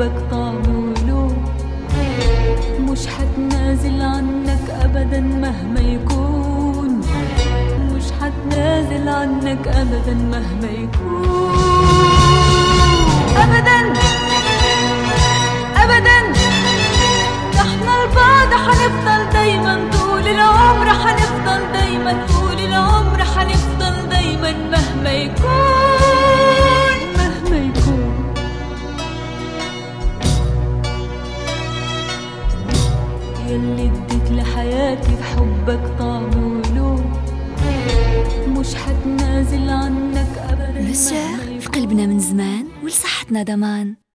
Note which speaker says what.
Speaker 1: حبك طعم ولون مش حتنازل عنك ابدا مهما يكون مش حتنازل عنك ابدا مهما يكون ابدا ابدا نحن البعض حنفضل دايما طول العمر حنفضل دايما طول العمر حنفضل دايما مهما يكون مهما يكون يلي اديت لحياتي بحبك طعم ولون مش حتنازل عنك ابدا
Speaker 2: لو
Speaker 1: مهما
Speaker 2: سور في
Speaker 1: يكون.
Speaker 2: قلبنا من زمان ولصحتنا ضمان